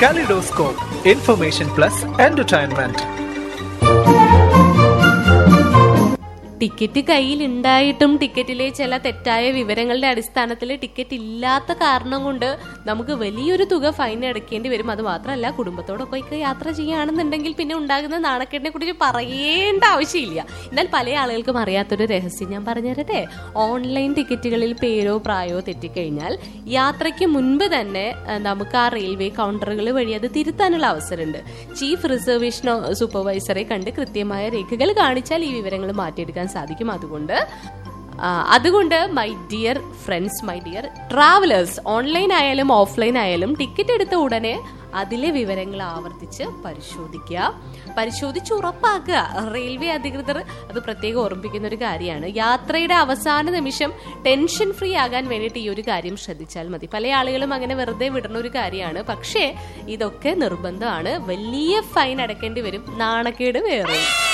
Kaleidoscope, information plus entertainment. Ticket കയ്യിൽ ഉണ്ടായിട്ടും ടിക്കറ്റിലെ ചില തെറ്റായ വിവരങ്ങളുടെ അടിസ്ഥാനത്തിൽ ടിക്കറ്റ് ഇല്ലാത്ത കാരണം കൊണ്ട് നമുക്ക് വലിയൊരു തുക ഫൈൻ അടയ്ക്കേണ്ടി വരും അത് മാത്രമല്ല കുടുംബത്തോടൊപ്പം ഒക്കെ യാത്ര ചെയ്യുകയാണെന്നുണ്ടെങ്കിൽ പിന്നെ ഉണ്ടാകുന്ന നാണക്കേടിനെ കുറിച്ച് പറയേണ്ട ആവശ്യമില്ല എന്നാൽ പല ആളുകൾക്കും അറിയാത്തൊരു രഹസ്യം ഞാൻ പറഞ്ഞുതരട്ടെ ഓൺലൈൻ ടിക്കറ്റുകളിൽ പേരോ പ്രായോ തെറ്റിക്കഴിഞ്ഞാൽ യാത്രയ്ക്ക് മുൻപ് തന്നെ ആ, നമുക്ക് ആ റെയിൽവേ കൗണ്ടറുകൾ വഴി അത് തിരുത്താനുള്ള അവസരമുണ്ട് ചീഫ് റിസർവേഷൻ സൂപ്പർവൈസറെ കണ്ട് കൃത്യമായ രേഖകൾ കാണിച്ചാൽ ഈ വിവരങ്ങൾ മാറ്റിയെടുക്കാൻ സാധിക്കും അതുകൊണ്ട് ആ, അതുകൊണ്ട് my dear friends my dear travellers online ആയാലും ഓഫ്ലൈൻ ആയാലും ടിക്കറ്റ് എടുത്ത ഉടനെ അതിലെ വിവരങ്ങൾ ആവർത്തിച്ച് പരിശോധിക്കുക പരിശോധിച്ച് ഉറപ്പാക്കുക റെയിൽവേ അധികൃതർ അത് പ്രത്യേകം ഓർമ്മിപ്പിക്കുന്ന ഒരു കാര്യമാണ് യാത്രയുടെ അവസാന നിമിഷം ടെൻഷൻ ഫ്രീ ആകാൻ വേണ്ടിയിട്ട് ഈ ഒരു കാര്യം ശ്രദ്ധിച്ചാൽ മതി പല ആളുകളും അങ്ങനെ വെറുതെ വിടുന്ന ഒരു കാര്യമാണ് പക്ഷേ ഇതൊക്കെ നിർബന്ധമാണ് വലിയ ഫൈൻ അടക്കേണ്ടി വരും നാണക്കേട് വേറെ